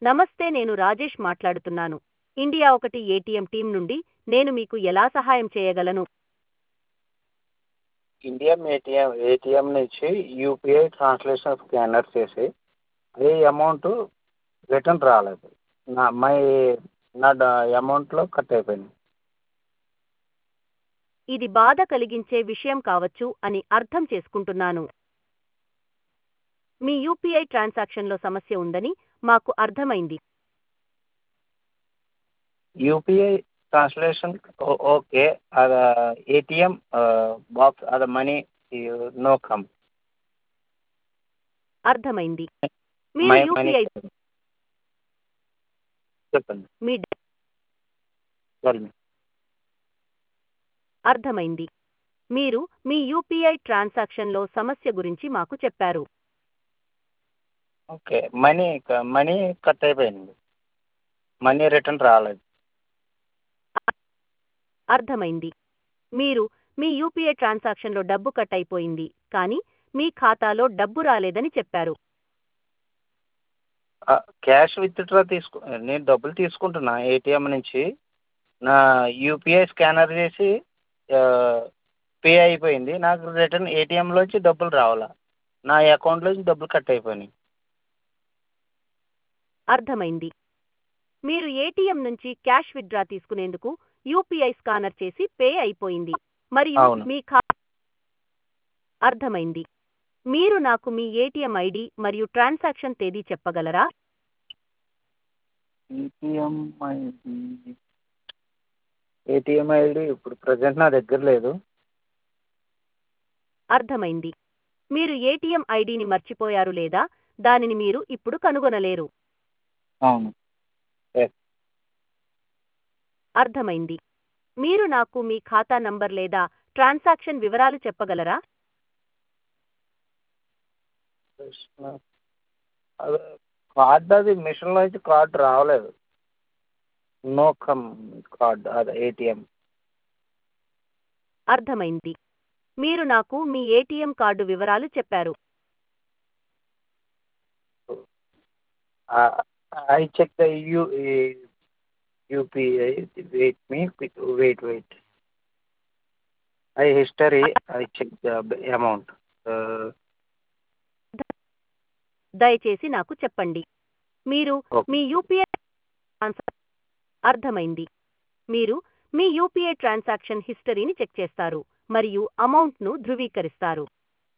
నమస్తే నేను రాజేష్ మాట్లాడుతున్నాను ఇండియా ఒకటి ఏటీఎం టీం నుండి నేను మీకు ఎలా సహాయం చేయగలను ఇండియన్ ఏటీఎం ఏటీఎం నుంచి యూపీఐ ట్రాన్స్లేషన్ స్కానర్ చేసి అది అమౌంట్ రిటర్న్ రాలేదు నా మై నా అమౌంట్లో కట్ అయిపోయింది ఇది బాధ కలిగించే విషయం కావచ్చు అని అర్థం చేసుకుంటున్నాను మీ యూపీఐ ట్రాన్సాక్షన్లో సమస్య ఉందని మాకు అర్థమైంది యూపీఐ ట్రాన్స్లేషన్ ఓకే అది ఏటీఎం బాక్స్ అది మనీ నో కమ్ అర్థమైంది మీరు మై మనీ యూపీఐ చెప్పండి మీ చెప్పండి అర్థమైంది మీరు మీ యూపీఐ ట్రాన్సాక్షన్లో సమస్య గురించి మాకు చెప్పారు ఓకే మనీ మనీ కట్ అయిపోయింది మనీ రిటర్న్ రాలేదు అర్థమైంది మీరు మీ యూపీఐ ట్రాన్సాక్షన్లో డబ్బు కట్ అయిపోయింది కానీ మీ ఖాతాలో డబ్బు రాలేదని చెప్పారు క్యాష్ విత్డ్రా తీసుకు నేను డబ్బులు తీసుకుంటున్నా ఏటీఎం నుంచి నా యూపీఐ స్కానర్ చేసి పే అయిపోయింది నాకు రిటర్న్ ఏటీఎంలోంచి డబ్బులు రావాలా నా అకౌంట్లోంచి డబ్బులు కట్ అయిపోయినాయి అర్థమైంది మీరు ఏటీఎం నుంచి క్యాష్ విత్డ్రా తీసుకునేందుకు యూపీఐ స్కానర్ చేసి పే అయిపోయింది మరియు అవును. మీ ఖా అర్థమైంది మీరు నాకు మీ ఏటీఎం ఐడి మరియు ట్రాన్సాక్షన్ తేదీ చెప్పగలరా ఏటీఎం ఐడి ఏటీఎం ఐడి ఇప్పుడు ప్రజెంట్ నా దగ్గర లేదు అర్థమైంది మీరు ఏటీఎం ఐడిని మర్చిపోయారు లేదా దానిని మీరు ఇప్పుడు కనుగొనలేరు అవును అర్థమైంది మీరు నాకు మీ ఖాతా నంబర్ లేదా ట్రాన్సాక్షన్ వివరాలు చెప్పగలరా అదే కార్డ్ అది మిషన్లో నుంచి కార్డ్ రావలేదు నో కమ్ కార్డ్ అదే ఏటీఎం అర్థమైంది మీరు నాకు మీ ఏటీఎం కార్డు వివరాలు చెప్పారు I check the you UPI wait మీ wait wait I history I check the amount దయచేసి నాకు చెప్పండి మీరు Okay. మీ యూపీఐ ట్రాన్సా- అర్థమైంది మీరు మీ యూపీఐ ట్రాన్సాక్షన్ హిస్టరీని చెక్ చేస్తారు మరియు అమౌంట్ను ధృవీకరిస్తారు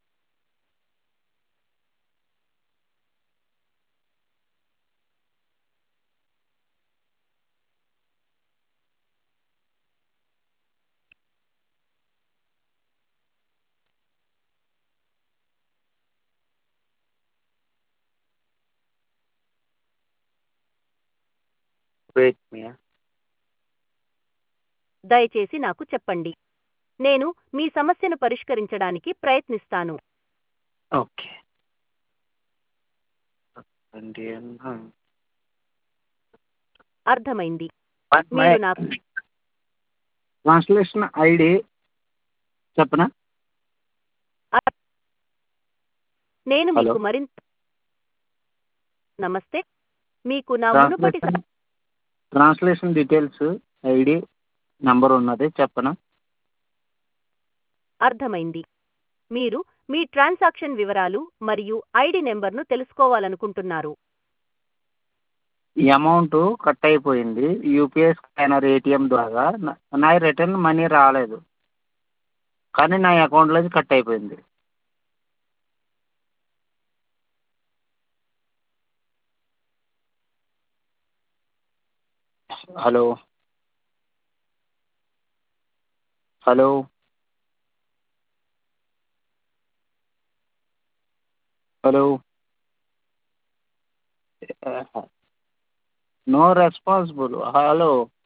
వెయిట్ మీ దయచేసి నాకు చెప్పండి నేను మీ సమస్యను పరిష్కరించడానికి ప్రయత్నిస్తాను ఓకే ఇండియన్ అర్థమైంది మీరు నాకు ట్రాన్స్లేషన్ ఐడి చెప్పనా నేను మీకు Hello. మరింత నమస్తే మీకు నా మునుపటి translation translation details ID number ఉన్నది చెప్పనా అర్థమైంది మీరు మీ ట్రాన్సాక్షన్ వివరాలు మరియు ఐడి నెంబర్ను తెలుసుకోవాలనుకుంటున్నారు ఈ అమౌంట్ కట్ అయిపోయింది యూపీఐ స్కానర్ ఏటీఎం ద్వారా నా- నా రిటర్న్ మనీ రాలేదు కానీ నా అకౌంట్లోంచి కట్ అయిపోయింది hello hello hello no responsible hello